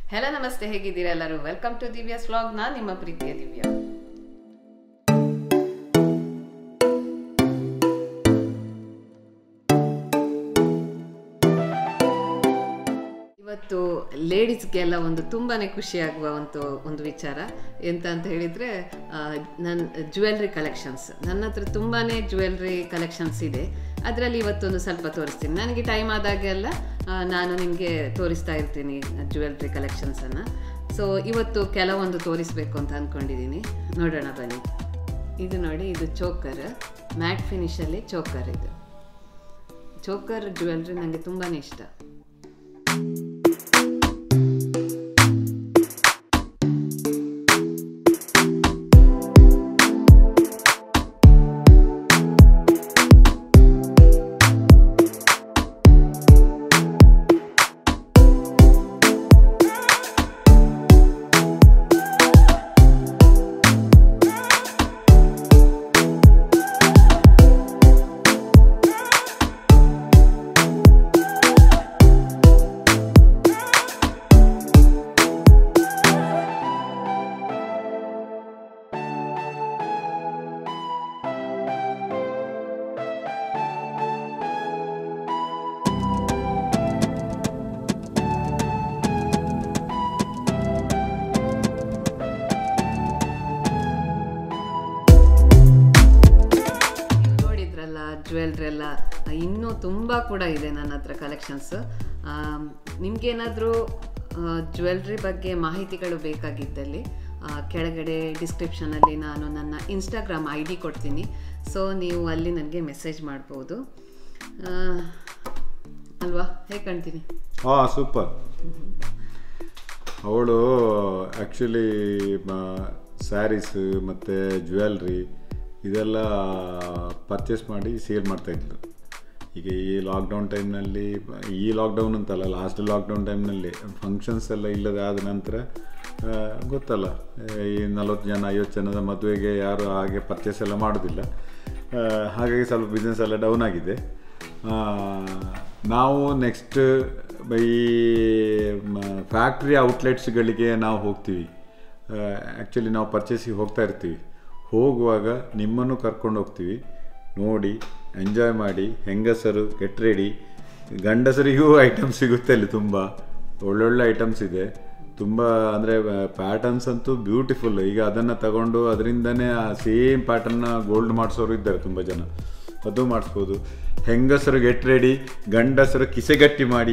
Hello ನಮಸ್ತೆ ಹೇಗಿದ್ದೀರಾ ಎಲ್ಲರೂ ವೆಲ್ಕಮ್ ಟು ದಿವ್ಯಾಸ್ ವ್ಲಾಗ್ ನಾನು ನಿಮ್ಮ ಪ್ರೀತಿಯ ದಿವ್ಯಾ ಇವತ್ತು ಲೇಡೀಸ್ಗೆಲ್ಲ ಒಂದು ತುಂಬಾನೇ ಖುಷಿಯಾಗುವ ಒಂದು ಒಂದು ವಿಚಾರ ಎಂತ ಅಂತ ಹೇಳಿದ್ರೆ ನನ್ನ ಜ್ಯುವೆಲ್ರಿ ಕಲೆಕ್ಷನ್ಸ್ ನನ್ನ ಹತ್ರ ತುಂಬಾನೇ ಜ್ಯುವೆಲ್ರಿ ಕಲೆಕ್ಷನ್ಸ್ ಇದೆ ಅದರಲ್ಲಿ ಇವತ್ತೊಂದು ಸ್ವಲ್ಪ ತೋರಿಸ್ತೀನಿ ನನಗೆ ಟೈಮ್ ಆದಾಗೆಲ್ಲ ಆ, ನಾನು ನಿಮಗೆ ತೋರಿಸ್ತಾ ಇರ್ತೀನಿ ಜ್ಯುವೆಲ್ರಿ ಕಲೆಕ್ಷನ್ಸನ್ನು ಸೊ ಇವತ್ತು ಕೆಲವೊಂದು ತೋರಿಸ್ಬೇಕು ಅಂತ ಅಂದ್ಕೊಂಡಿದ್ದೀನಿ ನೋಡೋಣ ಬನ್ನಿ ಇದು ನೋಡಿ ಇದು ಚೋಕರ್ ಮ್ಯಾಟ್ ಫಿನಿಷಲ್ಲಿ ಚೋಕರ್ ಇದು ಚೋಕರ್ ಜ್ಯುವೆಲ್ರಿ ನನಗೆ ತುಂಬಾ ಇಷ್ಟ ನೀವು ನೋಡಿದ್ರಲ್ಲ ಜ್ಯುವೆಲ್ರಿ ಎಲ್ಲ ಇನ್ನೂ ತುಂಬ ಕೂಡ ಇದೆ ನನ್ನ ಹತ್ರ ಕಲೆಕ್ಷನ್ಸ್ ನಿಮ್ಗೇನಾದರೂ ಜ್ಯುವೆಲ್ರಿ ಬಗ್ಗೆ ಮಾಹಿತಿಗಳು ಬೇಕಾಗಿದ್ದಲ್ಲಿ ಆ, ಕೆಳಗಡೆ ಡಿಸ್ಕ್ರಿಪ್ಷನಲ್ಲಿ ನಾನು ನನ್ನ ಇನ್ಸ್ಟಾಗ್ರಾಮ್ ಐ ಡಿ ಕೊಡ್ತೀನಿ ಸೊ ನೀವು ಅಲ್ಲಿ ನನಗೆ ಮೆಸೇಜ್ ಮಾಡ್ಬೋದು ಆ, ಅಲ್ವಾ ಹೇಗೆ ಕಾಣ್ತೀನಿ ಹಾಂ ಸೂಪರ್ ಅವಳು ಆ್ಯಕ್ಚುಲಿ ಸ್ಯಾರೀಸ್ ಮತ್ತು ಜ್ಯುವೆಲ್ರಿ ಇದೆಲ್ಲ ಪರ್ಚೇಸ್ ಮಾಡಿ ಸೇಲ್ ಮಾಡ್ತಾಯಿದ್ಲು ಈಗ ಈ ಲಾಕ್ಡೌನ್ ಟೈಮ್ನಲ್ಲಿ ಈ ಲಾಕ್ಡೌನ್ ಅಂತಲ್ಲ ಲಾಸ್ಟ್ ಲಾಕ್ಡೌನ್ ಟೈಮ್ನಲ್ಲಿ ಫಂಕ್ಷನ್ಸ್ ಎಲ್ಲ ಇಲ್ಲದೆ ಆದ ನಂತರ ಆ, ಗೊತ್ತಲ್ಲ ಈ ನಲವತ್ತು ಜನ ಐವತ್ತು ಜನದ ಮದುವೆಗೆ ಯಾರು ಹಾಗೆ ಪರ್ಚೇಸ್ ಎಲ್ಲ ಮಾಡೋದಿಲ್ಲ ಆ, ಹಾಗಾಗಿ ಸ್ವಲ್ಪ ಬಿಸ್ನೆಸ್ ಎಲ್ಲ ಡೌನ್ ಆಗಿದೆ ಆ, ನಾವು ನೆಕ್ಸ್ಟ್ ಈ ಫ್ಯಾಕ್ಟ್ರಿ ಔಟ್ಲೆಟ್ಸ್ಗಳಿಗೆ ನಾವು ಹೋಗ್ತೀವಿ ಆ್ಯಕ್ಚುಲಿ ನಾವು ಪರ್ಚೇಸಿಗೆ ಹೋಗ್ತಾ ಇರ್ತೀವಿ ಹೋಗುವಾಗ ನಿಮ್ಮನ್ನು ಕರ್ಕೊಂಡು ಹೋಗ್ತೀವಿ ನೋಡಿ ಎಂಜಾಯ್ ಮಾಡಿ ಹೆಂಗಸರು ಗೆಟ್ ರೆಡಿ ಗಂಡಸರಿಗೂ ಐಟಮ್ ಸಿಗುತ್ತೆ ಅಲ್ಲಿ ತುಂಬ ಒಳ್ಳೊಳ್ಳೆ ಐಟಮ್ಸ್ ಇದೆ ತುಂಬ ಅಂದರೆ ಪ್ಯಾಟರ್ನ್ಸ್ ಅಂತೂ ಬ್ಯೂಟಿಫುಲ್ ಈಗ ಅದನ್ನು ತಗೊಂಡು ಅದರಿಂದನೇ ಆ ಸೇಮ್ ಪ್ಯಾಟರ್ನ್ನ ಗೋಲ್ಡ್ ಮಾಡಿಸೋರು ಇದ್ದಾರೆ ತುಂಬ ಜನ ಅದು ಮಾಡಿಸ್ಬೋದು ಹೆಂಗಸರು ಗೆಟ್ ರೆಡಿ ಗಂಡಸರು ಕಿಸೆಗಟ್ಟಿ ಮಾಡಿ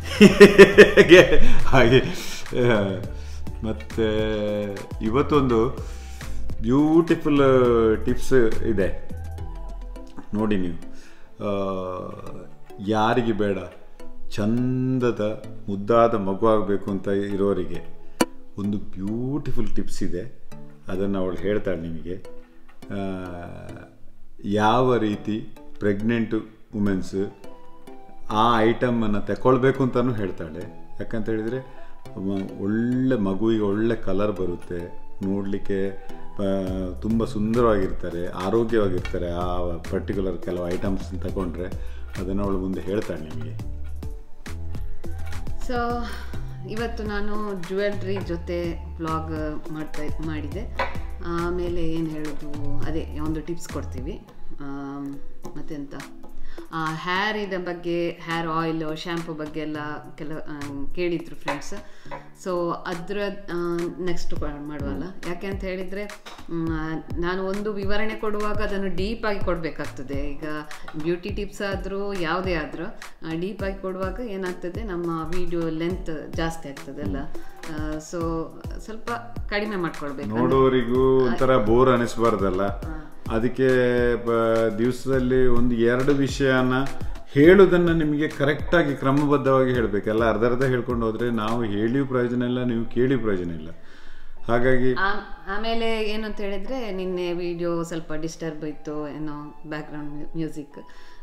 ಹಾಗೆ ಮತ್ತು ಇವತ್ತೊಂದು ಬ್ಯೂಟಿಫುಲ್ ಟಿಪ್ಸ್ ಇದೆ ನೋಡಿ ನೀವು ಆ, ಯಾರಿಗೆ ಬೇಡ ಚಂದದ ಮುದ್ದಾದ ಮಗು ಆಗಬೇಕು ಅಂತ ಇರೋರಿಗೆ ಒಂದು ಬ್ಯೂಟಿಫುಲ್ ಟಿಪ್ಸ್ ಇದೆ ಅದನ್ನು ಅವಳು ಹೇಳ್ತಾಳೆ ನಿಮಗೆ ಆ, ಯಾವ ರೀತಿ ಪ್ರೆಗ್ನೆಂಟ್ ವುಮೆನ್ಸ್ ಆ ಐಟಮನ್ನು ತಗೊಳ್ಬೇಕು ಅಂತಲೂ ಹೇಳ್ತಾಳೆ ಯಾಕಂತ ಹೇಳಿದರೆ ಮ- ಒಳ್ಳೆ ಮಗುವಿಗೆ ಒಳ್ಳೆ ಕಲರ್ ಬರುತ್ತೆ ನೋಡಲಿಕ್ಕೆ ತುಂಬ ಸುಂದರವಾಗಿರ್ತಾರೆ ಆರೋಗ್ಯವಾಗಿರ್ತಾರೆ ಆ ಪರ್ಟಿಕ್ಯುಲರ್ ಕೆಲವು ಐಟಮ್ಸ್ ತಗೊಂಡ್ರೆ ಅದನ್ನು ಅವಳು ಮುಂದೆ ಹೇಳ್ತಾಳೆ ನಿಮಗೆ ಸೊ ಇವತ್ತು ನಾನು ಜ್ಯುವೆಲ್ರಿ ಜೊತೆ ಬ್ಲಾಗ್ ಮಾಡ್ತಾ ಮಾಡಿದೆ ಆಮೇಲೆ ಏನು ಹೇಳೋದು ಅದೇ ಒಂದು ಟಿಪ್ಸ್ ಕೊಡ್ತೀವಿ ಆಮ್, ಮತ್ತೆಂತ ಹೇರ್ ಇದ ಬಗ್ಗೆ ಹೇರ್ ಆಯಿಲ್ ಶ್ಯಾಂಪು ಬಗ್ಗೆ ಎಲ್ಲ ಕೆಲ ಆಮ್, ಕೇಳಿದ್ರು ಫ್ರೆಂಡ್ಸ್ ಸೊ ಅದರ ನೆಕ್ಸ್ಟ್ ಮಾಡುವಲ್ಲ ಯಾಕೆ ಅಂತ ಹೇಳಿದರೆ ನಾನು ಒಂದು ವಿವರಣೆ ಕೊಡುವಾಗ ಅದನ್ನು ಡೀಪಾಗಿ ಕೊಡಬೇಕಾಗ್ತದೆ ಈಗ ಬ್ಯೂಟಿ ಟಿಪ್ಸ್ ಆದರೂ ಯಾವುದೇ ಆದರೂ ಡೀಪಾಗಿ ಕೊಡುವಾಗ ಏನಾಗ್ತದೆ ನಮ್ಮ ವಿಡಿಯೋ ಲೆಂತ್ ಜಾಸ್ತಿ ಆಗ್ತದೆ ಅಲ್ಲ ಸೊ ಸ್ವಲ್ಪ ಕಡಿಮೆ ಮಾಡ್ಕೊಳ್ಬೇಕು ನೋಡುವವರಿಗೂ ಒಂಥರ ಬೋರ್ ಅನಿಸ್ಬಾರ್ದಲ್ಲ ಅದಕ್ಕೆ ಬ- ದಿವಸದಲ್ಲಿ ಒಂದು ಎರಡು ವಿಷಯನ ಹೇಳೋದನ್ನು ನಿಮಗೆ ಕರೆಕ್ಟಾಗಿ ಕ್ರಮಬದ್ಧವಾಗಿ ಹೇಳಬೇಕಲ್ಲ ಅರ್ಧ ಅರ್ಧ ಹೇಳ್ಕೊಂಡು ಹೋದರೆ ನಾವು ಹೇಳಿಯೂ ಪ್ರಯೋಜನ ಇಲ್ಲ ನೀವು ಕೇಳಿ ಪ್ರಯೋಜನ ಇಲ್ಲ ಹಾಗಾಗಿ ಆ- ಆಮೇಲೆ ಏನು ಅಂತ ಹೇಳಿದ್ರೆ ನಿನ್ನೆ ವಿಡಿಯೋ ಸ್ವಲ್ಪ ಡಿಸ್ಟರ್ಬ್ ಇತ್ತು ಏನೋ ಬ್ಯಾಕ್ಗ್ರೌಂಡ್ ಮ್ಯೂಸಿಕ್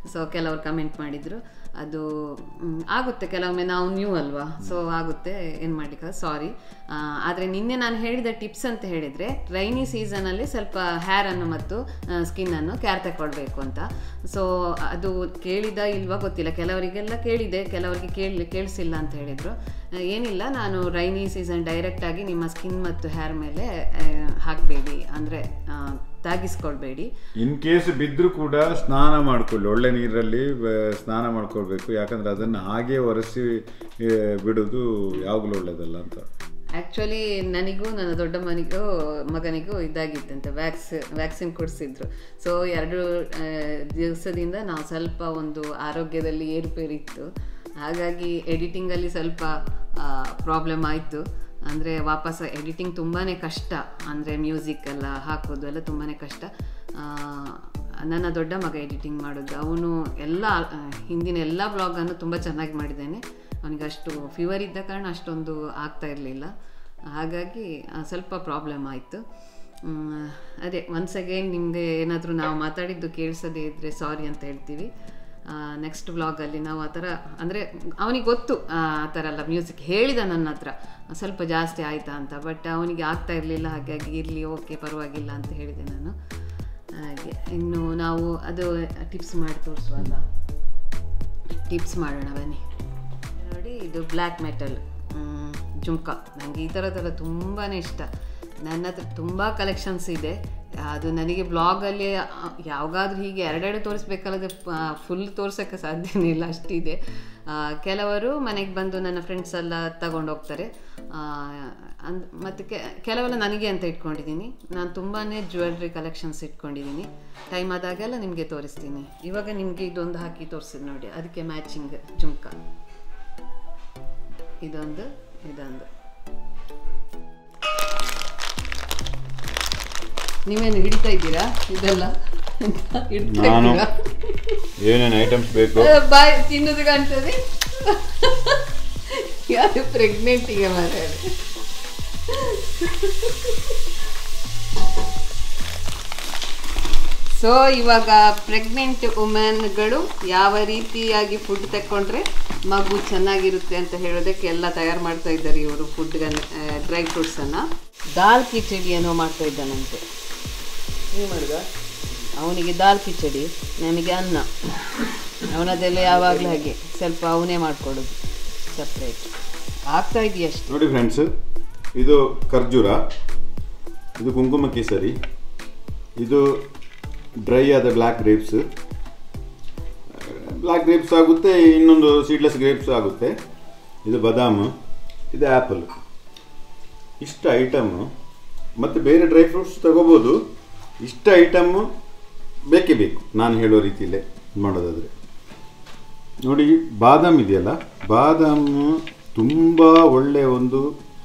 ಸೊ ಕೆಲವರು ಕಮೆಂಟ್ ಮಾಡಿದರು ಅದು ಮ್, ಆಗುತ್ತೆ ಕೆಲವೊಮ್ಮೆ ನಾವು ನ್ಯೂ ಅಲ್ವಾ ಸೊ ಆಗುತ್ತೆ ಏನು ಮಾಡಲಿಕ್ಕೆ ಸಾರಿ ಆದರೆ ನಿನ್ನೆ ನಾನು ಹೇಳಿದ ಟಿಪ್ಸ್ ಅಂತ ಹೇಳಿದರೆ ರೈನಿ ಸೀಸನಲ್ಲಿ ಸ್ವಲ್ಪ ಹೇರನ್ನು ಮತ್ತು ಸ್ಕಿನ್ನನ್ನು ಕ್ಯಾರ್ ತಗೊಳ್ಬೇಕು ಅಂತ ಸೊ ಅದು ಕೇಳಿದ ಇಲ್ವಾ ಗೊತ್ತಿಲ್ಲ ಕೆಲವರಿಗೆಲ್ಲ ಕೇಳಿದೆ ಕೆಲವರಿಗೆ ಕೇಳಿ ಕೇಳಿಸಿಲ್ಲ ಅಂತ ಹೇಳಿದರು ಏನಿಲ್ಲ ನಾನು ರೈನಿ ಸೀಸನ್ ಡೈರೆಕ್ಟಾಗಿ ನಿಮ್ಮ ಸ್ಕಿನ್ ಮತ್ತು ಹೇರ್ ಮೇಲೆ ಹಾಕಬೇಡಿ ಅಂದರೆ ತಾಗಿಸ್ಕೊಳ್ಬೇಡಿ ಇನ್ ಕೇಸ್ ಬಿದ್ದರೂ ಕೂಡ ಸ್ನಾನ ಮಾಡ್ಕೊಳ್ಳಿ ಒಳ್ಳೆ ನೀರಲ್ಲಿ ಬ- ಸ್ನಾನ ಮಾಡ್ಕೊಳ್ಬೇಕು ಯಾಕಂದ್ರೆ ಅದನ್ನು ಹಾಗೆ ಒರೆಸಿ ಆ, ಬಿಡೋದು ಯಾವಾಗಲೂ ಒಳ್ಳೇದಲ್ಲ ಅಂತ ಆ್ಯಕ್ಚುಲಿ ನನಗೂ ನನ್ನ ದೊಡ್ಡ ಮನಿಗೂ ಮಗನಿಗೂ ಇದಾಗಿತ್ತಂತೆ ವ್ಯಾಕ್ಸ್ ವ್ಯಾಕ್ಸಿನ್ ಕೊಡಿಸಿದ್ರು ಸೊ ಎರಡು ಆ, ದಿವಸದಿಂದ ನಾವು ಸ್ವಲ್ಪ ಒಂದು ಆರೋಗ್ಯದಲ್ಲಿ ಏರುಪೇರಿತ್ತು ಹಾಗಾಗಿ ಎಡಿಟಿಂಗಲ್ಲಿ ಸ್ವಲ್ಪ ಪ್ರಾಬ್ಲಮ್ ಆಯಿತು ಅಂದರೆ ವಾಪಸ್ ಎಡಿಟಿಂಗ್ ತುಂಬಾ ಕಷ್ಟ ಅಂದರೆ ಮ್ಯೂಸಿಕ್ ಎಲ್ಲ ಹಾಕೋದು ಎಲ್ಲ ತುಂಬಾ ಕಷ್ಟ ಆ, ನನ್ನ ದೊಡ್ಡ ಮಗ ಎಡಿಟಿಂಗ್ ಮಾಡೋದು ಅವನು ಎಲ್ಲ ಆ, ಹಿಂದಿನ ಎಲ್ಲ ವ್ಲಾಗನ್ನು ತುಂಬ ಚೆನ್ನಾಗಿ ಮಾಡಿದ್ದೇನೆ ಅವನಿಗೆ ಅಷ್ಟು ಫೀವರ್ ಇದ್ದ ಕಾರಣ ಅಷ್ಟೊಂದು ಆಗ್ತಾ ಇರಲಿಲ್ಲ ಹಾಗಾಗಿ ಆ, ಸ್ವಲ್ಪ ಪ್ರಾಬ್ಲಮ್ ಆಯಿತು ಅದೇ ಒನ್ಸ್ ಅಗೇನ್ ನಿಮಗೆ ಏನಾದರೂ ನಾವು ಮಾತಾಡಿದ್ದು ಕೇಳಿಸದೇ ಇದ್ದರೆ ಸಾರಿ ಅಂತ ಹೇಳ್ತೀವಿ ನೆಕ್ಸ್ಟ್ ವ್ಲಾಗಲ್ಲಿ ನಾವು ಆ ಥರ ಅಂದರೆ ಅವನಿಗೆ ಗೊತ್ತು ಆ ಆ ಥರ ಎಲ್ಲ ಮ್ಯೂಸಿಕ್ ಹೇಳಿದ ನನ್ನ ಹತ್ರ ಸ್ವಲ್ಪ ಜಾಸ್ತಿ ಆಯಿತಾ ಅಂತ ಬಟ್ ಅವನಿಗೆ ಆಗ್ತಾ ಇರಲಿಲ್ಲ ಹಾಗಾಗಿ ಇರಲಿ ಓಕೆ ಪರವಾಗಿಲ್ಲ ಅಂತ ಹೇಳಿದೆ ನಾನು ಹಾಗೆ ಇನ್ನು ನಾವು ಅದು ಟಿಪ್ಸ್ ಮಾಡಿ ತೋರಿಸುವಲ್ಲ ಟಿಪ್ಸ್ ಮಾಡೋಣ ಬನ್ನಿ ನೋಡಿ ಇದು ಬ್ಲ್ಯಾಕ್ ಮೆಟಲ್ ಜುಮ್ಕ ನನಗೆ ಈ ಥರದ್ದೆಲ್ಲ ತುಂಬಾ ಇಷ್ಟ ನನ್ನ ಹತ್ರ ತುಂಬ ಕಲೆಕ್ಷನ್ಸ್ ಇದೆ ಅದು ನನಗೆ ಬ್ಲಾಗಲ್ಲಿ ಯಾವಾಗಾದ್ರೂ ಹೀಗೆ ಎರಡೆರಡು ತೋರಿಸ್ಬೇಕಲ್ಲದೆ ಫುಲ್ ತೋರ್ಸೋಕ್ಕೆ ಸಾಧ್ಯನೇ ಇಲ್ಲ ಅಷ್ಟಿದೆ ಆ, ಕೆಲವರು ಮನೆಗೆ ಬಂದು ನನ್ನ ಫ್ರೆಂಡ್ಸ್ ಎಲ್ಲ ತಗೊಂಡೋಗ್ತಾರೆ ಅಂದ್ ಮತ್ತು ಕೆ ಕೆಲವೆಲ್ಲ ನನಗೆ ಅಂತ ಇಟ್ಕೊಂಡಿದ್ದೀನಿ ನಾನು ತುಂಬಾ ಜ್ಯುವೆಲ್ರಿ ಕಲೆಕ್ಷನ್ಸ್ ಇಟ್ಕೊಂಡಿದ್ದೀನಿ ಟೈಮ್ ಆದಾಗೆಲ್ಲ ನಿಮಗೆ ತೋರಿಸ್ತೀನಿ ಇವಾಗ ನಿಮಗೆ ಇದೊಂದು ಹಾಕಿ ತೋರಿಸಿದ್ ನೋಡಿ ಅದಕ್ಕೆ ಮ್ಯಾಚಿಂಗ್ ಜುಮ್ಕ ಇದೊಂದು ಇದೊಂದು ನೀವೇನು ಹಿಡಿತಾ ಇದ್ದೀರಾ ಇದೆಲ್ಲ ಹಿಡ್ತಾ ನಾನು ಇದ್ದೀರಾ? ಏನೇನು ಐಟಮ್ಸ್ ಬೇಕು ಅಹ್, ಬಾಯ್ ತಿನ್ನೋದು ಕಾಣ್ತದೆ ಯಾರು ಪ್ರೆಗ್ನೆಂಟಿಗೆ ಮಾತಾಡಿ ಸೊ ಇವಾಗ ಪ್ರೆಗ್ನೆಂಟ್ ವುಮೆನ್ಗಳು ಯಾವ ರೀತಿಯಾಗಿ ಫುಡ್ ತಕೊಂಡ್ರೆ ಮಗು ಚೆನ್ನಾಗಿರುತ್ತೆ ಅಂತ ಹೇಳೋದಕ್ಕೆ ಎಲ್ಲ ತಯಾರು ಮಾಡ್ತಾ ಇದ್ದಾರೆ ಇವರು ಫುಡ್ ಡ್ರೈ ಫ್ರೂಟ್ಸನ್ನು ದಾಲ್ ಕಿಚಡಿ ಏನೋ ಮಾಡ್ತಾ ಇದ್ದಾನಂತೆ ನೀವು ಮಾಡುದ ಅವನಿಗೆ ದಾಲ್ ಕಿಚಡಿ ನಮಗೆ ಅನ್ನ ಅವನದೆಲ್ಲ ಯಾವಾಗಲೂ ಹಾಗೆ ಸ್ವಲ್ಪ ಅವನೇ ಮಾಡ್ಕೊಡೋದು ಸಪ್ರೇಟ್ ಆಗ್ತಾ ಇದೆಯಷ್ಟು ನೋಡಿ ಫ್ರೆಂಡ್ಸ್ ಇದು ಖರ್ಜೂರ ಇದು ಕುಂಕುಮ ಕೇಸರಿ ಇದು ಡ್ರೈ ಆದ ಬ್ಲ್ಯಾಕ್ ಗ್ರೇಪ್ಸ್ ಬ್ಲ್ಯಾಕ್ ಗ್ರೇಪ್ಸ್ ಆಗುತ್ತೆ ಇನ್ನೊಂದು ಸೀಡ್ಲೆಸ್ ಗ್ರೇಪ್ಸ್ ಆಗುತ್ತೆ ಇದು ಬಾದಾಮ್ ಇದು ಆ್ಯಪಲ್ ಇಷ್ಟು ಐಟಮು ಮತ್ತು ಬೇರೆ ಡ್ರೈ ಫ್ರೂಟ್ಸ್ ತಗೋಬೋದು ಇಷ್ಟು ಐಟಮ್ಮು ಬೇಕೇ ಬೇಕು ನಾನು ಹೇಳೋ ರೀತಿಯಲ್ಲೇ ಮಾಡೋದಾದರೆ ನೋಡಿ ಬಾದಾಮ್ ಇದೆಯಲ್ಲ ಬಾದಾಮ್ ತುಂಬ ಒಳ್ಳೆಯ ಒಂದು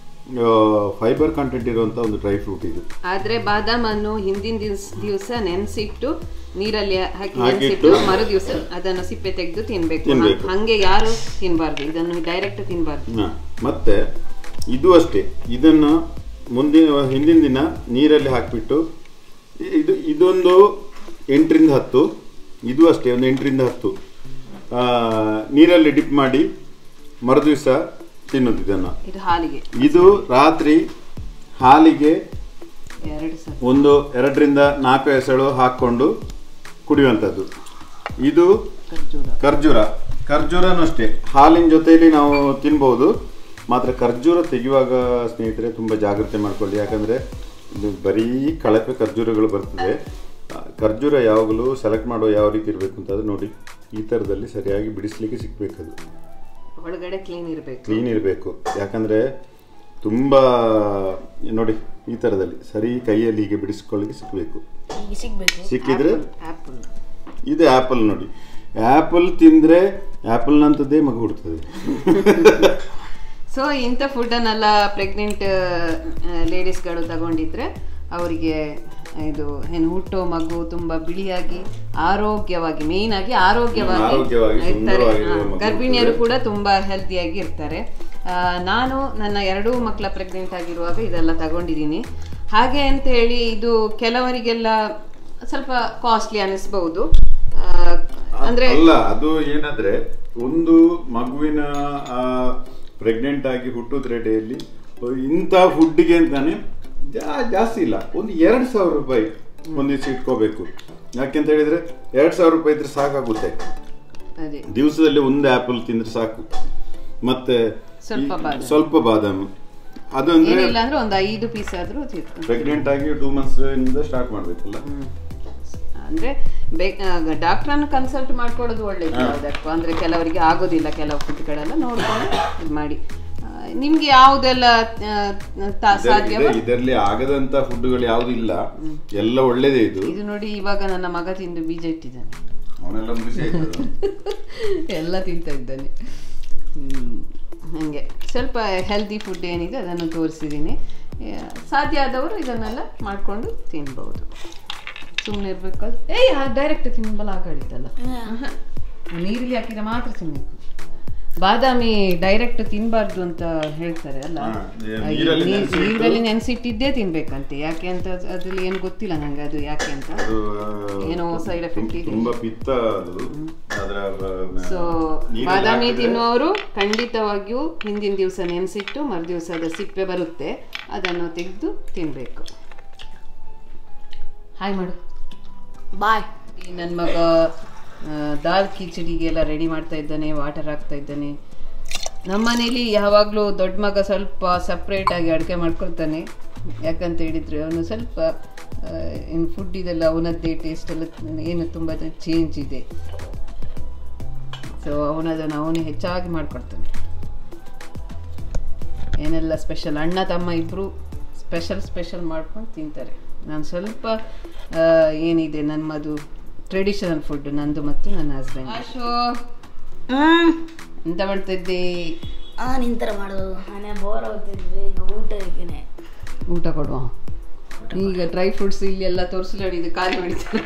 ಫೈಬರ್ ಕಂಟೆಂಟ್ ಇರುವಂಥ ಒಂದು ಡ್ರೈ ಫ್ರೂಟ್ ಇದು ಆದ್ರೆ ಬಾದಾಮನ್ನು ಹಿಂದಿನ ದಿವಸ ದಿವಸ ನೆನೆಸಿಟ್ಟು ನೀರಲ್ಲಿ ಹಾಕಿ ಹಾಕಿಟ್ಟು ನೆನೆಸಿಟ್ಟು ಮರು ದಿವಸ ಅದನ್ನು ಸಿಪ್ಪೆ ತೆಗೆದು ತಿನ್ಬೇಕು ತಿನ್ಬೇಕು. ಹ- ಹಂಗೆ ಯಾರು ತಿನ್ಬಾರ್ದು ಇದನ್ನು ಡೈರೆಕ್ಟ್ ತಿನ್ಬಾರ್ದು ಹಾಂ ಮತ್ತು ಇದು ಅಷ್ಟೇ ಇದನ್ನು ಮುಂದಿನ ಹಿಂದಿನ ದಿನ ನೀರಲ್ಲಿ ಹಾಕಿಬಿಟ್ಟು ಇದು ಇದೊಂದು ಎಂಟರಿಂದ ಹತ್ತು ಇದು ಅಷ್ಟೇ ಒಂದು ಎಂಟರಿಂದ ಹತ್ತು ಆ, ನೀರಲ್ಲಿ ಡಿಪ್ ಮಾಡಿ ಮರುದಿವಸ ತಿನ್ನೋದು ಇದನ್ನು ಇದು ಹಾಲಿಗೆ ಇದು ರಾತ್ರಿ ಹಾಲಿಗೆ ಎರಡು ಸಲ ಒಂದು ಎರಡರಿಂದ ನಾಲ್ಕು ಎಸಳು ಹಾಕ್ಕೊಂಡು ಕುಡಿಯುವಂಥದ್ದು ಇದು ಖರ್ಜೂರ ಖರ್ಜೂರ ಖರ್ಜೂರನೂ ಅಷ್ಟೇ ಹಾಲಿನ ಜೊತೆಯಲ್ಲಿ ನಾವು ತಿನ್ಬೋದು ಮಾತ್ರ ಖರ್ಜೂರ ತೆಗೆಯುವಾಗ ಸ್ನೇಹಿತರೆ ತುಂಬ ಜಾಗ್ರತೆ ಮಾಡ್ಕೊಳ್ಳಿ ಯಾಕಂದರೆ ಇದು ಬರೀ ಕಳಪೆ ಖರ್ಜೂರಗಳು ಬರ್ತದೆ ಆ, ಖರ್ಜೂರ ಯಾವಾಗಲೂ ಸೆಲೆಕ್ಟ್ ಮಾಡೋ ಯಾವ ರೀತಿ ಇರಬೇಕು ಅಂತಂದ್ರೆ ನೋಡಿ ಈ ಥರದಲ್ಲಿ ಸರಿಯಾಗಿ ಬಿಡಿಸ್ಲಿಕ್ಕೆ ಸಿಗಬೇಕದು ಒಳಗಡೆ ಕ್ಲೀನ್ ಇರಬೇಕು ಕ್ಲೀನ್ ಇರಬೇಕು ಯಾಕಂದರೆ ತುಂಬ ನೋಡಿ ಈ ಥರದಲ್ಲಿ ಸರಿ ಕೈಯಲ್ಲಿ ಹೀಗೆ ಬಿಡಿಸ್ಕೊಳ್ಳಿಕ್ಕೆ ಸಿಗಬೇಕು ಸಿಗ್ಬೇಕು ಸಿಕ್ಕಿದ್ರೆ ಆಪಲ್ ಇದು ಆ್ಯಪಲ್ ನೋಡಿ ಆ್ಯಪಲ್ ತಿಂದರೆ ಆ್ಯಪಲ್ನಂಥದ್ದೇ ಮಗು ಹುಡ್ತದೆ ಸೊ ಇಂಥ ಫುಡ್ಡನ್ನೆಲ್ಲ ಪ್ರೆಗ್ನೆಂಟ್ ಲೇಡೀಸ್ಗಳು ತಗೊಂಡಿದ್ರೆ ಅವರಿಗೆ ಇದು ಏನು ಹುಟ್ಟೋ ಮಗು ತುಂಬಾ ಬಿಳಿಯಾಗಿ ಆರೋಗ್ಯವಾಗಿ ಮೇಯ್ನ್ ಆಗಿ ಆರೋಗ್ಯವಾಗಿ ಆರೋಗ್ಯವಾಗಿ, ಇರ್ತಾರೆ ಸುಂದರವಾಗಿರುವ ಹಾ, ಮಗು ಗರ್ಭಿಣಿಯರು ಹುಟ್ಟುತ್ತದೆ. ಕೂಡ ತುಂಬಾ ಹೆಲ್ದಿಯಾಗಿ ಇರ್ತಾರೆ ಆ, ನಾನು ನನ್ನ ಎರಡೂ ಮಕ್ಕಳ ಪ್ರೆಗ್ನೆಂಟ್ ಆಗಿರುವಾಗ ಇದೆಲ್ಲ ತಗೊಂಡಿದ್ದೀನಿ ಹಾಗೆ ಅಂತ ಹೇಳಿ ಇದು ಕೆಲವರಿಗೆಲ್ಲ ಸ್ವಲ್ಪ ಕಾಸ್ಟ್ಲಿ ಅನಿಸ್ಬಹುದು ಆ, ಅಂದ್ರೆ ಅಲ್ಲ ಅದು ಏನಂದ್ರೆ ಒಂದು ಮಗುವಿನ ಪ್ರೆಗ್ನೆಂಟ್ ಆಗಿ ಹುಟ್ಟುದ್ರೆ ಡೈಲಿ ಇಂಥ ಫುಡ್ಗೆ ಅಂತಾನೆ ಜಾ- ಜಾಸ್ತಿ ಇಲ್ಲ ಒಂದು ಎರಡು ಸಾವಿರ ರೂಪಾಯಿ ಒಂದು ದಿವಸ ಇಟ್ಕೋಬೇಕು ಯಾಕೆಂತ ಹೇಳಿದ್ರೆ ಎರಡು ಸಾವಿರ ರೂಪಾಯಿ ಇದ್ರೆ ಸಾಕಾಗುತ್ತೆ ಅದೇ ದಿವಸದಲ್ಲಿ ಒಂದು ಆಪಲ್ ತಿಂದ್ರೆ ಸಾಕು ಮತ್ತೆ ಸ್ವಲ್ಪ ಈ- ಬಾದಾಮಿ. ಸ್ವಲ್ಪ ಬಾದಾಮಿ ಅದಂದ್ರೆ ಏನಿಲ್ಲ ಅಂದ್ರೆ ಒಂದು ಐದು ಪೀಸ್ ಆದ್ರೂ ತಿರ್ಕೊಂಡು ಪ್ರೆಗ್ನೆಂಟ್ ಆಗಿ ಟೂ ಮಂತ್ಸ್ ಇಂದ ಸ್ಟಾರ್ಟ್ ಮಾಡ್ಬೇಕಲ್ಲ ಅಂದ್ರೆ ಡಾಕ್ಟರ್ನ ಕನ್ಸಲ್ಟ್ ಮಾಡ್ಕೊಳ್ಳೋದು ಒಳ್ಳೇದು ಅದಕ್ಕೂ ಅಂದ್ರೆ ಕೆಲವರಿಗೆ ಆಗೋದಿಲ್ಲ ಕೆಲವು ಫುಡ್ಗಳೆಲ್ಲ ನೋಡ್ಕೊಂಡು ಇದು ಮಾಡಿ ಆ, ನಿಮ್ಗೆ ಯಾವುದೆಲ್ಲ ಆ, ತ- ಸಾಧ್ಯವೋ ಇದರಲ್ಲಿ ಆಗದಂತ ಫುಡ್ಗಳು ಯಾವ್ದು ಇಲ್ಲ ಎಲ್ಲ ಒಳ್ಳೇದೇ ಇದು ಇದು ನೋಡಿ ಇವಾಗ ನನ್ನ ಮಗ ತಿಂದು ಬೀಜ ಇಟ್ಟಿದ್ದಾನೆ ಅವನೆಲ್ಲ ಮುಗಿಸಿ ಆಯ್ತು ಎಲ್ಲ ತಿಂತ ಇದ್ದಾನೆ ಹ್ಮ್. ಹಂಗೆ ಸ್ವಲ್ಪ ಹೆಲ್ದಿ ಫುಡ್ ಏನಿದೆ ಅದನ್ನು ತೋರಿಸಿದ್ದೀನಿ ಆ, ಸಾಧ್ಯ ಆದವರು ಇದನ್ನೆಲ್ಲ ಮಾಡಿಕೊಂಡು ತಿನ್ಬೋದು ಸುಮ್ಮನೆ ಇರ್ಬೇಕಲ್ಲ ಏಯ್ ಡೈರೆಕ್ಟ್ ತಿನ್ಬಲ್ಲ ಆಗಳಿದ್ದಲ್ಲ ನೀರಲ್ಲಿ ಹಾಕಿದ್ರೆ ಮಾತ್ರ ತಿನ್ಬೇಕು ಬಾದಾಮಿ ಡೈರೆಕ್ಟ್ ತಿನ್ಬಾರ್ದು ಅಂತ ಹೇಳ್ತಾರೆ ಅಲ್ಲ ಹಾ, ನೀ- ಆ, ಈ ನೀರಲ್ಲಿ ನೀ- ನೆನ್ಸಿಟ್ಟು- ನೀರಲ್ಲಿ ನೆನೆಸಿಟ್ಟಿದ್ದೇ ತಿನ್ಬೇಕಂತೆ ಯಾಕೆ ಅಂತ ಅದ್ರಲ್ಲಿ ಏನು ಗೊತ್ತಿಲ್ಲ ನಂಗೆ ಅದು ಯಾಕೆ ಅಂತ ಅದು ಏನೋ side effect ಇದೆ. ತುಂಬಾ ಪಿತ್ತ ಅದು ಅದರ ಸೊ ಬಾದಾಮಿ ತಿನ್ನುವವರು ಖಂಡಿತವಾಗಿಯೂ ಹಿಂದಿನ ದಿವಸ ನೆನೆಸಿಟ್ಟು ಮರುದಿವಸದ ಸಿಪ್ಪೆ ಬರುತ್ತೆ ಅದನ್ನು ತೆಗೆದು ತಿನ್ನಬೇಕು ಹಾಯ್ ಮಾಡು ಬಾಯ್ ಈ ನನ್ನ ಮಗ ಆ, ದಾಲ್ ಕಿಚಡಿಗೆಲ್ಲ ರೆಡಿ ಮಾಡ್ತಾ ಇದ್ದಾನೆ ವಾಟರ್ ಹಾಕ್ತಾ ಇದ್ದಾನೆ ನಮ್ಮ ಮನೇಲಿ ಯಾವಾಗಲೂ ದೊಡ್ಡ ಮಗ ಸ್ವಲ್ಪ ಸಪ್ರೇಟಾಗಿ ಅಡುಗೆ ಮಾಡ್ಕೊಳ್ತಾನೆ ಯಾಕಂತ ಹೇಳಿದರೆ ಅವನು ಸ್ವಲ್ಪ ಇನ್ನು ಫುಡ್ ಇದೆಲ್ಲ ಅವನದ್ದೇ ಟೇಸ್ಟ್ ಎಲ್ಲ ಏನು ತುಂಬ ಚೇಂಜ್ ಇದೆ ಸೊ ಅವನದನ್ನು ಅವನೇ ಹೆಚ್ಚಾಗಿ ಮಾಡ್ಕೊಡ್ತಾನೆ ಏನೆಲ್ಲ ಸ್ಪೆಷಲ್ ಅಣ್ಣ ತಮ್ಮ ಇಬ್ಬರು ಸ್ಪೆಷಲ್ ಸ್ಪೆಷಲ್ ಮಾಡ್ಕೊಂಡು ತಿಂತಾರೆ ನಾನು ಸ್ವಲ್ಪ ಆ, ಏನಿದೆ ನಮ್ಮದು ಟ್ರೆಡಿಷನಲ್ ಫುಡ್ ನಂದು ಮತ್ತು ನನ್ನ ಹಸ್ಬೆಂಡ್ ಆಶು ಹ್ಮ್ ಎಂತ ಮಾಡ್ತಾ ಇದ್ದೆ ಆ ನಿಂತರ ಮಾಡೋದು ಮನೆ ಬೋರ್ ಆಗ್ತಿದ್ವಿ ಈಗ ಊಟಕ್ಕೆ ಊಟ ಕೊಡುವ ಈಗ ಡ್ರೈ ಫ್ರೂಟ್ಸ್ ಇಲ್ಲಿ ಎಲ್ಲ ತೋರಿಸಲು ಇದು ಖಾಲಿ ಮಾಡಿದ್ದಾರೆ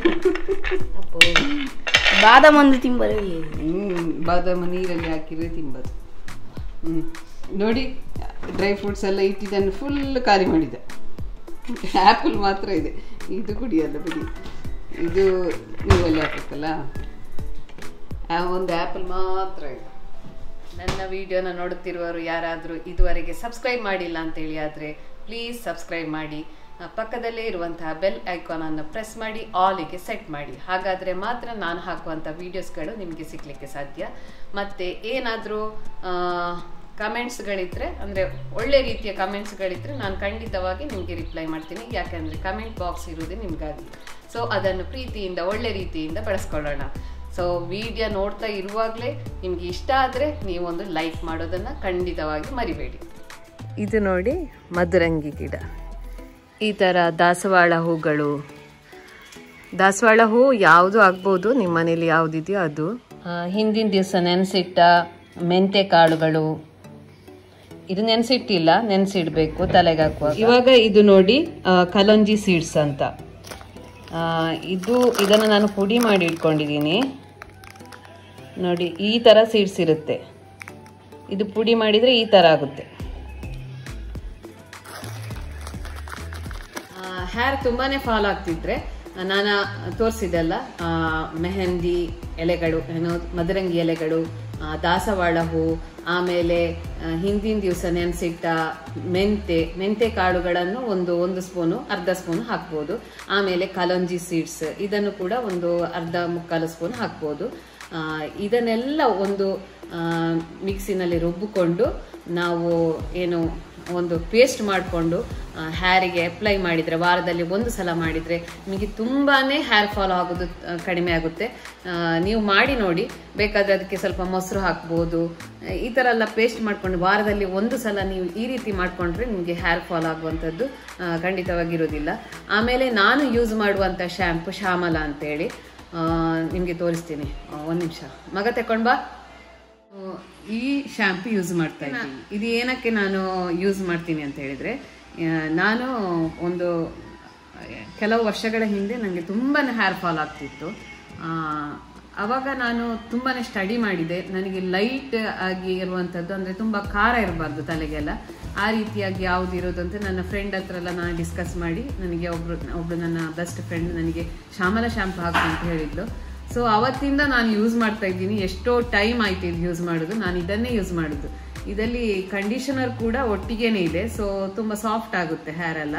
ಬಾದಾಮ್ ಒಂದು ತಿಂಬರಿ ಹ್ಮ್ ಬಾದಾಮ ನೀರಲ್ಲಿ ಹಾಕಿದ್ರೆ ತಿನ್ಬೋದು ಹ್ಮ್ ನೋಡಿ ಡ್ರೈ ಫ್ರೂಟ್ಸ್ ಎಲ್ಲ ಇಟ್ಟಿದ್ದನ್ನು ಫುಲ್ ಖಾಲಿ ಮಾಡಿದೆ ಆ್ಯಪಲ್ ಮಾತ್ರ ಇದೆ ಇದು ಕುಡಿಯಲ್ಲ ಬಿಡಿ ಇದು ನೀರಲ್ಲಿ ಹಾಕಬೇಕಲ್ಲ ಆ ಒಂದು ಆ್ಯಪಲ್ ಮಾತ್ರ ಇದೆ ನನ್ನ ವಿಡಿಯೋನ ನೋಡುತ್ತಿರುವವರು ಯಾರಾದರೂ ಇದುವರೆಗೆ ಸಬ್ಸ್ಕ್ರೈಬ್ ಮಾಡಿಲ್ಲ ಅಂತೇಳಿ ಆದರೆ ಪ್ಲೀಸ್ ಸಬ್ಸ್ಕ್ರೈಬ್ ಮಾಡಿ ಆ, ಪಕ್ಕದಲ್ಲೇ ಇರುವಂತಹ ಬೆಲ್ ಐಕಾನನ್ನು ಪ್ರೆಸ್ ಮಾಡಿ ಆಲಿಗೆ ಸೆಟ್ ಮಾಡಿ ಹಾಗಾದರೆ ಮಾತ್ರ ನಾನು ಹಾಕುವಂಥ ವೀಡಿಯೋಸ್ಗಳು ನಿಮಗೆ ಸಿಗಲಿಕ್ಕೆ ಸಾಧ್ಯ ಮತ್ತು ಏನಾದರೂ ಕಮೆಂಟ್ಸ್ಗಳಿದ್ದರೆ ಅಂದರೆ ಒಳ್ಳೆ ರೀತಿಯ ಕಮೆಂಟ್ಸ್ಗಳಿದ್ದರೆ ನಾನು ಖಂಡಿತವಾಗಿ ನಿಮಗೆ ರಿಪ್ಲೈ ಮಾಡ್ತೀನಿ ಯಾಕೆಂದರೆ ಕಮೆಂಟ್ ಬಾಕ್ಸ್ ಇರುವುದೇ ನಿಮಗಾಗಿ ಸೊ ಅದನ್ನು ಪ್ರೀತಿಯಿಂದ ಒಳ್ಳೆ ರೀತಿಯಿಂದ ಬಳಸ್ಕೊಳ್ಳೋಣ ಸೊ ವಿಡಿಯೋ ನೋಡ್ತಾ ಇರುವಾಗಲೇ ನಿಮ್ಗೆ ಇಷ್ಟ ಆದರೆ ನೀವೊಂದು ಲೈಕ್ ಮಾಡೋದನ್ನು ಖಂಡಿತವಾಗಿ ಮರಿಬೇಡಿ ಇದು ನೋಡಿ ಮಧುರಂಗಿ ಗಿಡ ಈ ಥರ ದಾಸವಾಳ ಹೂಗಳು ದಾಸವಾಳ ಹೂ ಯಾವುದು ಆಗ್ಬೋದು ನಿಮ್ಮ ಮನೇಲಿ ಯಾವುದಿದೆಯೋ ಅದು ಹಿಂದಿನ ದಿವಸ ನೆನೆಸಿಟ್ಟ ಮೆಂತೆ ಕಾಳುಗಳು ಇದು ನೆನೆಸಿಟ್ಟಿಲ್ಲ ನೆನೆಸಿಡ್ಬೇಕು ತಲೆಗೆ ಹಾಕುವಾಗ ಇವಾಗ ಇದು ನೋಡಿ ಆ, ಕಲಂಜಿ ಸೀಡ್ಸ್ ಅಂತ ಆ, ಇದು ಇದನ್ನು ನಾನು ಪುಡಿ ಮಾಡಿ ಇಟ್ಕೊಂಡಿದ್ದೀನಿ ನೋಡಿ ಈ ಥರ ಸೀಡ್ಸ್ ಇರುತ್ತೆ ಇದು ಪುಡಿ ಮಾಡಿದರೆ ಈ ಥರ ಆಗುತ್ತೆ ಹೇರ್ ತುಂಬಾ ಫಾಲ್ ಆಗ್ತಿದ್ರೆ ನಾನು ತೋರಿಸಿದೆಲ್ಲ ಮೆಹಂದಿ ಎಲೆಗಳು ಏನೋ ಮದರಂಗಿ ಎಲೆಗಳು ಆ, ದಾಸವಾಳ ಹೂ ಆಮೇಲೆ ಆ, ಹಿಂದಿನ ದಿವಸ ನೆನೆಸಿಟ್ಟ ಮೆಂತೆ ಮೆಂತೆ ಕಾಳುಗಳನ್ನು ಒಂದು ಒಂದು ಸ್ಪೂನು ಅರ್ಧ ಸ್ಪೂನ್ ಹಾಕ್ಬೋದು ಆಮೇಲೆ ಕಲಂಜಿ ಸೀಡ್ಸ್ ಇದನ್ನು ಕೂಡ ಒಂದು ಅರ್ಧ ಮುಕ್ಕಾಲು ಸ್ಪೂನ್ ಹಾಕ್ಬೋದು ಆ, ಇದನ್ನೆಲ್ಲ ಒಂದು ಆ, ಮಿಕ್ಸಿನಲ್ಲಿ ರುಬ್ಬಿಕೊಂಡು ನಾವು ಏನು ಒಂದು ಪೇಸ್ಟ್ ಮಾಡಿಕೊಂಡು ಹ್ಯಾರಿಗೆ ಅಪ್ಲೈ ಮಾಡಿದರೆ ವಾರದಲ್ಲಿ ಒಂದು ಸಲ ಮಾಡಿದರೆ ನಿಮಗೆ ತುಂಬಾ ಹೇರ್ ಫಾಲ್ ಆಗೋದು ಆ, ಕಡಿಮೆ ಆಗುತ್ತೆ ಆ, ನೀವು ಮಾಡಿ ನೋಡಿ ಬೇಕಾದರೆ ಅದಕ್ಕೆ ಸ್ವಲ್ಪ ಮೊಸರು ಹಾಕ್ಬೋದು ಆ, ಈ ಥರ ಎಲ್ಲ ಪೇಸ್ಟ್ ಮಾಡ್ಕೊಂಡು ವಾರದಲ್ಲಿ ಒಂದು ಸಲ ನೀವು ಈ ರೀತಿ ಮಾಡಿಕೊಂಡ್ರೆ ನಿಮಗೆ ಹೇರ್ ಫಾಲ್ ಆಗುವಂಥದ್ದು ಆ, ಖಂಡಿತವಾಗಿರೋದಿಲ್ಲ ಆಮೇಲೆ ನಾನು ಯೂಸ್ ಮಾಡುವಂಥ ಶ್ಯಾಂಪು ಶ್ಯಾಮಲ ಅಂತೇಳಿ ನಿಮಗೆ ತೋರಿಸ್ತೀನಿ ಒಂದು ನಿಮಿಷ ಮಗ ತಗೊಂಡ್ ಬಾ ಆ, ಈ ಶಾಂಪು ಯೂಸ್ ಮಾಡ್ತಾ ಇದ್ದೀನಿ ಇದು ಏನಕ್ಕೆ ನಾನು ಯೂಸ್ ಮಾಡ್ತೀನಿ ಅಂತ ಹೇಳಿದ್ರೆ ಆ, ನಾನು ಒಂದು ಕೆಲವು ವರ್ಷಗಳ ಹಿಂದೆ ನನಗೆ ತುಂಬಾ ಹೇರ್ ಫಾಲ್ ಆಗ್ತಿತ್ತು ಆ, ಅವಾಗ ನಾನು ತುಂಬಾ ಸ್ಟಡಿ ಮಾಡಿದೆ ನನಗೆ ಲೈಟ್ ಆಗಿ ಇರುವಂಥದ್ದು ಅಂದರೆ ತುಂಬ ಖಾರ ಇರಬಾರ್ದು ತಲೆಗೆಲ್ಲ ಆ ರೀತಿಯಾಗಿ ಯಾವ್ದು ಇರೋದು ಅಂತ ನನ್ನ ಫ್ರೆಂಡ್ ಹತ್ರ ಎಲ್ಲ ನಾನು ಡಿಸ್ಕಸ್ ಮಾಡಿ ನನಗೆ ಒಬ್ರು ಒಬ್ರು ನನ್ನ ಬೆಸ್ಟ್ ಫ್ರೆಂಡ್ ನನಗೆ ಶ್ಯಾಮಲ ಶಾಂಪು ಹಾಕು ಅಂತ ಹೇಳಿದ್ಲು ಸೊ ಅವತ್ತಿಂದ ನಾನು ಯೂಸ್ ಮಾಡ್ತಾ ಇದ್ದೀನಿ ಎಷ್ಟೋ ಟೈಮ್ ಆಯ್ತು ಇದು ಯೂಸ್ ಮಾಡೋದು ನಾನು ಇದನ್ನೇ ಯೂಸ್ ಮಾಡೋದು ಇದರಲ್ಲಿ ಕಂಡೀಷನರ್ ಕೂಡ ಒಟ್ಟಿಗೆನೇ ಇದೆ ಸೊ ತುಂಬ ಸಾಫ್ಟ್ ಆಗುತ್ತೆ ಹೇರ್ ಎಲ್ಲ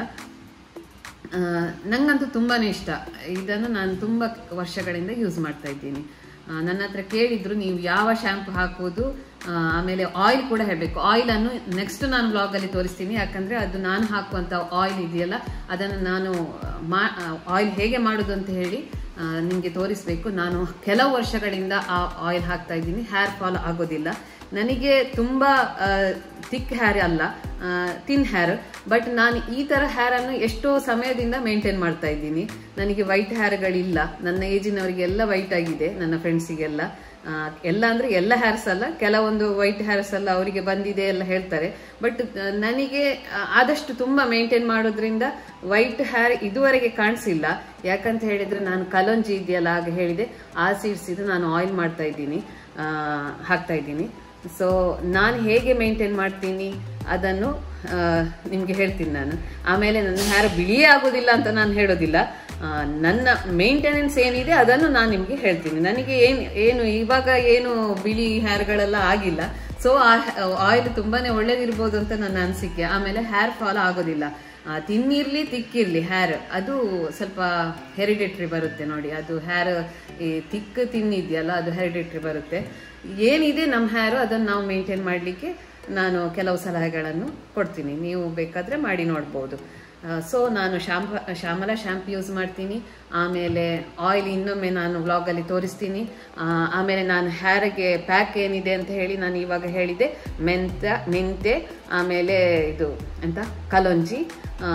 ಆ, ನಂಗಂತೂ ತುಂಬಾ ಇಷ್ಟ ಇದನ್ನು ನಾನು ತುಂಬ ವರ್ಷಗಳಿಂದ ಯೂಸ್ ಮಾಡ್ತಾ ಇದ್ದೀನಿ ಆ, ನನ್ನ ಹತ್ರ ಕೇಳಿದ್ರು ನೀವು ಯಾವ ಶಾಂಪು ಹಾಕೋದು ಆ, ಆಮೇಲೆ ಆಯಿಲ್ ಕೂಡ ಹೇಳಬೇಕು ಆಯಿಲನ್ನು ನೆಕ್ಸ್ಟ್ ನಾನು ಬ್ಲಾಗಲ್ಲಿ ತೋರಿಸ್ತೀನಿ ಯಾಕಂದರೆ ಅದು ನಾನು ಹಾಕುವಂಥ ಆಯಿಲ್ ಇದೆಯಲ್ಲ ಅದನ್ನು ನಾನು ಮಾ ಆಯಿಲ್ ಹೇಗೆ ಮಾಡೋದು ಅಂತ ಹೇಳಿ ನಿಮಗೆ ತೋರಿಸಬೇಕು ನಾನು ಕೆಲವು ವರ್ಷಗಳಿಂದ ಆ ಆಯಿಲ್ ಹಾಕ್ತಾ ಇದ್ದೀನಿ ಹೇರ್ ಫಾಲ್ ಆಗೋದಿಲ್ಲ ನನಗೆ ತುಂಬ ಥಿಕ್ ಹೇರ್ ಅಲ್ಲ ತಿನ್ ಹೇರ್ ಬಟ್ ನಾನು ಈ ಥರ ಹೇರನ್ನು ಎಷ್ಟೋ ಸಮಯದಿಂದ ಮೇಂಟೈನ್ ಮಾಡ್ತಾ ಇದ್ದೀನಿ ನನಗೆ ವೈಟ್ ಹೇರ್ಗಳಿಲ್ಲ ನನ್ನ ಏಜಿನವರಿಗೆಲ್ಲ ವೈಟ್ ಆಗಿದೆ ನನ್ನ ಫ್ರೆಂಡ್ಸಿಗೆಲ್ಲ ಆ, ಎಲ್ಲ ಅಂದ್ರೆ ಎಲ್ಲ ಹೇರ್ಸ್ ಅಲ್ಲ ಕೆಲವೊಂದು ವೈಟ್ ಹೇರ್ಸ್ ಎಲ್ಲ ಅವರಿಗೆ ಬಂದಿದೆ ಎಲ್ಲ ಹೇಳ್ತಾರೆ ಬಟ್ ನನಗೆ ಆ, ಆದಷ್ಟು ತುಂಬಾ ಮೇಂಟೈನ್ ಮಾಡೋದ್ರಿಂದ ವೈಟ್ ಹೇರ್ ಇದುವರೆಗೆ ಕಾಣಿಸಿಲ್ಲ ಯಾಕಂತ ಹೇಳಿದ್ರೆ ನಾನು ಕಲಂಜಿ ಇದೆಯಲ್ಲ ಆಗ ಹೇಳಿದೆ ಆ ಸೀಡ್ಸ್ ಇದು ನಾನು ಆಯಿಲ್ ಮಾಡ್ತಾ ಇದ್ದೀನಿ ಆ, ಹಾಕ್ತಾ ಇದ್ದೀನಿ ಸೊ ನಾನು ಹೇಗೆ ಮೇಂಟೈನ್ ಮಾಡ್ತೀನಿ ಅದನ್ನು ನಿಮಗೆ ಹೇಳ್ತೀನಿ ನಾನು ಆಮೇಲೆ ನನ್ನ ಹೇರ್ ಬಿಳಿಯೇ ಆಗೋದಿಲ್ಲ ಅಂತ ನಾನು ಹೇಳೋದಿಲ್ಲ ಆ, ನನ್ನ ಮೇಂಟೆನೆನ್ಸ್ ಏನಿದೆ ಅದನ್ನು ನಾನು ನಿಮಗೆ ಹೇಳ್ತೀನಿ ನನಗೆ ಏನು ಏನು ಇವಾಗ ಏನು ಬಿಳಿ ಹೇರ್ಗಳೆಲ್ಲ ಆಗಿಲ್ಲ ಸೊ ಆ ಆಯಿಲ್ ತುಂಬಾನೇ ಒಳ್ಳೇದಿರ್ಬೋದು ಅಂತ ನನ್ನ ಅನಿಸಿಕೆ ಆಮೇಲೆ ಹೇರ್ ಫಾಲ್ ಆಗೋದಿಲ್ಲ ಆ, ತಿನ್ನಿರ್ಲಿ ತಿಕ್ಕಿರ್ಲಿ ಹೇರ್ ಅದು ಸ್ವಲ್ಪ ಹೆರಿಡೇಟ್ರಿ ಬರುತ್ತೆ ನೋಡಿ ಅದು ಹೇರ್ ಈ ತಿಕ್ ತಿನ್ನಿದೆಯಲ್ಲ ಅದು ಹೆರಿಡೇಟ್ರಿ ಬರುತ್ತೆ ಏನಿದೆ ನಮ್ಮ ಹೇರು ಅದನ್ನು ನಾವು ಮೇಂಟೈನ್ ಮಾಡಲಿಕ್ಕೆ ನಾನು ಕೆಲವು ಸಲಹೆಗಳನ್ನು ಕೊಡ್ತೀನಿ ನೀವು ಬೇಕಾದರೆ ಮಾಡಿ ನೋಡ್ಬೋದು ಸೊ ನಾನು ಶಾಂಪ ಶ್ಯಾಮಲ ಶಾಂಪು ಯೂಸ್ ಮಾಡ್ತೀನಿ ಆಮೇಲೆ ಆಯಿಲ್ ಇನ್ನೊಮ್ಮೆ ನಾನು ವ್ಲಾಗಲ್ಲಿ ತೋರಿಸ್ತೀನಿ ಆ, ಆಮೇಲೆ ನಾನು ಹೇರಿಗೆ ಪ್ಯಾಕ್ ಏನಿದೆ ಅಂತ ಹೇಳಿ ನಾನು ಇವಾಗ ಹೇಳಿದೆ ಮೆಂತ ಮೆಂತೆ ಆಮೇಲೆ ಇದು ಎಂತ ಕಲೊಂಜಿ ಆ,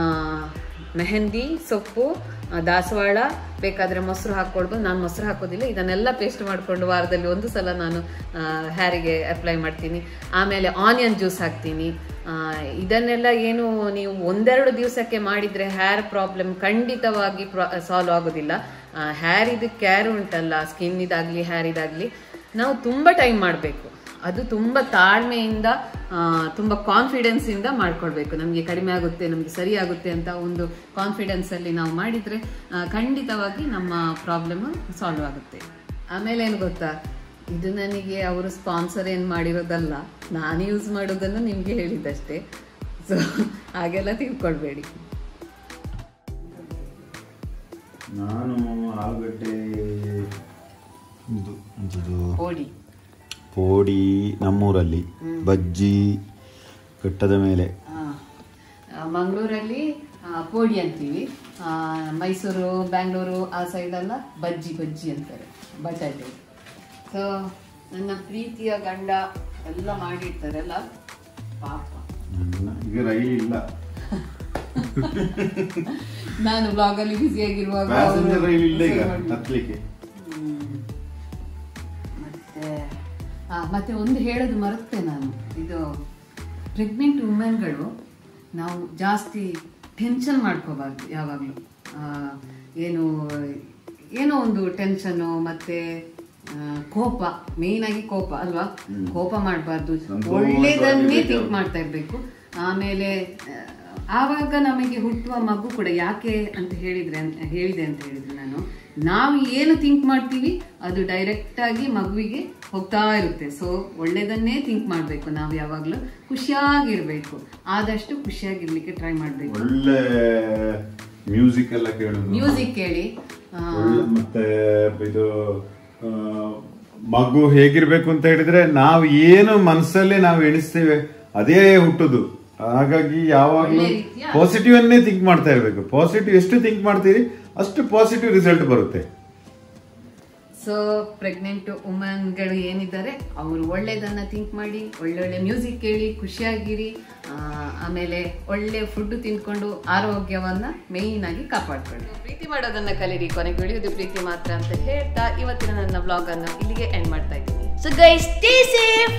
ಮೆಹಂದಿ ಸೊಪ್ಪು ಆ, ದಾಸವಾಳ ಬೇಕಾದರೆ ಮೊಸರು ಹಾಕ್ಕೊಳ್ಬೋದು ನಾನು ಮೊಸರು ಹಾಕೋದಿಲ್ಲ ಇದನ್ನೆಲ್ಲ ಪೇಸ್ಟ್ ಮಾಡಿಕೊಂಡು ವಾರದಲ್ಲಿ ಒಂದು ಸಲ ನಾನು ಹೇರಿಗೆ ಅಪ್ಲೈ ಮಾಡ್ತೀನಿ ಆಮೇಲೆ ಆನಿಯನ್ ಜ್ಯೂಸ್ ಹಾಕ್ತೀನಿ ಆ, ಇದನ್ನೆಲ್ಲ ಏನು ನೀವು ಒಂದೆರಡು ದಿವಸಕ್ಕೆ ಮಾಡಿದರೆ ಹೇರ್ ಪ್ರಾಬ್ಲಮ್ ಖಂಡಿತವಾಗಿ ಸಾಲ್ವ್ ಆಗೋದಿಲ್ಲ ಹೇರ್ ಇದು ಕ್ಯಾರ್ ಉಂಟಲ್ಲ ಸ್ಕಿನ್ ಇದಾಗಲಿ ಹೇರ್ ಇದಾಗಲಿ ನಾವು ತುಂಬ ಟೈಮ್ ಮಾಡಬೇಕು ಅದು ತುಂಬ ತಾಳ್ಮೆಯಿಂದ ಆ, ತುಂಬ ಕಾನ್ಫಿಡೆನ್ಸ್ ಇಂದ ಮಾಡ್ಕೊಳ್ಬೇಕು ನಮಗೆ ಕಡಿಮೆ ಆಗುತ್ತೆ ನಮಗೆ ಸರಿ ಆಗುತ್ತೆ ಅಂತ ಒಂದು ಕಾನ್ಫಿಡೆನ್ಸ್ ಅಲ್ಲಿ ನಾವು ಮಾಡಿದ್ರೆ ಆ, ಖಂಡಿತವಾಗಿ ನಮ್ಮ ಪ್ರಾಬ್ಲಮ್ ಸಾಲ್ವ್ ಆಗುತ್ತೆ ಆಮೇಲೆ ಏನು ಗೊತ್ತಾ ಇದು ನನಗೆ ಅವರು ಸ್ಪಾನ್ಸರ್ ಏನು ಮಾಡಿರೋದಲ್ಲ ನಾನು ಯೂಸ್ ಮಾಡೋದನ್ನು ನಿಮಗೆ ಹೇಳಿದ್ದಷ್ಟೇ ಸೊ ಹಾಗೆಲ್ಲ ತಿಳ್ಕೊಳ್ಬೇಡಿ ನಾನು ಆಲೂಗಡ್ಡೆ ಇದು ಎಂಥದ್ದು? ಓಡಿ ಪೋಡಿ ನಮ್ಮೂರಲ್ಲಿ ಬಜ್ಜಿ ಕಟ್ಟದ ಮೇಲೆ ಮಂಗಳೂರಲ್ಲಿ ಪೋಡಿ ಅಂತೀವಿ ಆ, ಮೈಸೂರು ಬ್ಯಾಂಗ್ಳೂರು ಆ ಸೈಡೆಲ್ಲ ಬಜ್ಜಿ ಬಜ್ಜಿ ಅಂತಾರೆ ಬಟಾಟೆ ಸೊ ನನ್ನ ಪ್ರೀತಿಯ ಗಂಡ ಎಲ್ಲ ಮಾಡಿರ್ತಾರಲ್ಲ ಪಾಪ ನನ್ನ- ಈಗ ರೈಲ್ ಇಲ್ಲ ನಾನು ಬ್ಲಾಗಲ್ಲಿ ಬ್ಯುಸಿ ಆಗಿರುವಾಗ ಪ್ಯಾಸೆಂಜರ್ ಅವ್ರು ರೈಲ್ ಇಲ್ಲ ಈಗ ಸೇವೆ ಮಾಡಿ- ಹತ್ಲಿಕ್ಕೆ ಹ್ಮ್. ಮತ್ತೆ ಆ, ಮತ್ತೆ ಒಂದು ಹೇಳೋದು ಮರುತ್ತೆ ನಾನು ಇದು ಪ್ರೆಗ್ನೆಂಟ್ ವುಮೆನ್ಗಳು ನಾವು ಜಾಸ್ತಿ ಟೆನ್ಷನ್ ಮಾಡ್ಕೋಬಾರ್ದು ಯಾವಾಗಲೂ ಏನು ಏನೋ ಒಂದು ಟೆನ್ಷನ್ನು ಮತ್ತೆ ಆ, ಕೋಪ ಮೇನ್ ಆಗಿ ಕೋಪ ಅಲ್ವಾ ಕೋಪ ಮಾಡಬಾರ್ದು ಸಂತೋಷವಾಗಿ ಒಳ್ಳೇದನ್ನೇ ಇರ್ಬೇಕು. ಥಿಂಕ್ ಮಾಡ್ತಾ ಇರಬೇಕು ಆಮೇಲೆ ಆ, ಆವಾಗ ನಮಗೆ ಹುಟ್ಟುವ ಮಗು ಕೂಡ ಯಾಕೆ ಅಂತ ಹೇಳಿದ್ರೆ ಅಂತ- ಹೇಳಿದೆ ಅಂತ ಹೇಳಿದ್ರೆ ನಾನು ನಾವು ಏನು ಥಿಂಕ್ ಮಾಡ್ತೀವಿ ಅದು ಡೈರೆಕ್ಟ್ ಆಗಿ ಮಗುವಿಗೆ ಹೋಗ್ತಾ ಇರುತ್ತೆ ಸೊ ಒಳ್ಳೇದನ್ನೇ ಥಿಂಕ್ ಮಾಡಬೇಕು ನಾವು ಯಾವಾಗಲೂ ಖುಷಿಯಾಗಿರ್ಬೇಕು ಆದಷ್ಟು ಖುಷಿಯಾಗಿರ್ಲಿಕ್ಕೆ ಟ್ರೈ ಮಾಡಬೇಕು ಒಳ್ಳೆ ಮ್ಯೂಸಿಕ್ ಎಲ್ಲ ಕೇಳುದು ಮ್ಯೂಸಿಕ್ ಕೇಳಿ ಆ, ಒಳ್ಳೆ ಮತ್ತೆ ಇದು ಆ, ಮಗು ಹೇಗಿರ್ಬೇಕು ಅಂತ ಹೇಳಿದ್ರೆ ನಾವು ಏನು ಮನಸ್ಸಲ್ಲಿ ನಾವು ಎಣಿಸ್ತೇವೆ ಅದೇ ಹುಟ್ಟುದು ಹಾಗಾಗಿ ಯಾವಾಗಲೂ ಒಳ್ಳೆ ರೀತಿಯ- ಪಾಸಿಟಿವ್ ಅನ್ನೇ ಥಿಂಕ್ ಮಾಡ್ತಾ ಇರಬೇಕು ಪಾಸಿಟಿವ್ ಎಷ್ಟು ಥಿಂಕ್ ಮಾಡ್ತೀರಿ ಅಷ್ಟು ಪಾಸಿಟಿವ್ ರಿಸಲ್ಟ್ ಬರುತ್ತೆ ಸೊ ಪ್ರೆಗ್ನೆಂಟ್ ವುಮನ್ಗಳು ಏನಿದ್ದಾರೆ ಅವರು ಒಳ್ಳೆಯದನ್ನ ಥಿಂಕ್ ಮಾಡಿ ಒಳ್ಳೊಳ್ಳೆ ಮ್ಯೂಸಿಕ್ ಕೇಳಿ ಖುಷಿಯಾಗಿರಿ ಆ, ಆಮೇಲೆ ಒಳ್ಳೆ ಫುಡ್ ತಿನ್ಕೊಂಡು ಆರೋಗ್ಯವನ್ನ ಮೇಯ್ನ್ ಆಗಿ ಕಾಪಾಡ್ಕೊಳ್ಳಿ ಪ್ರೀತಿ ಮಾಡೋದನ್ನ ಕಲೀರಿ ಕೊನೆಗೆ ಉಳಿಯೋದು ಪ್ರೀತಿ ಮಾತ್ರ ಅಂತ ಹೇಳ್ತಾ ಇವತ್ತಿನ ನನ್ನ ಬ್ಲಾಗ್ ಅನ್ನು ಇಲ್ಲಿಗೆ ಎಂಡ್ ಮಾಡ್ತಾ ಇದ್ದೀನಿ So guys, stay safe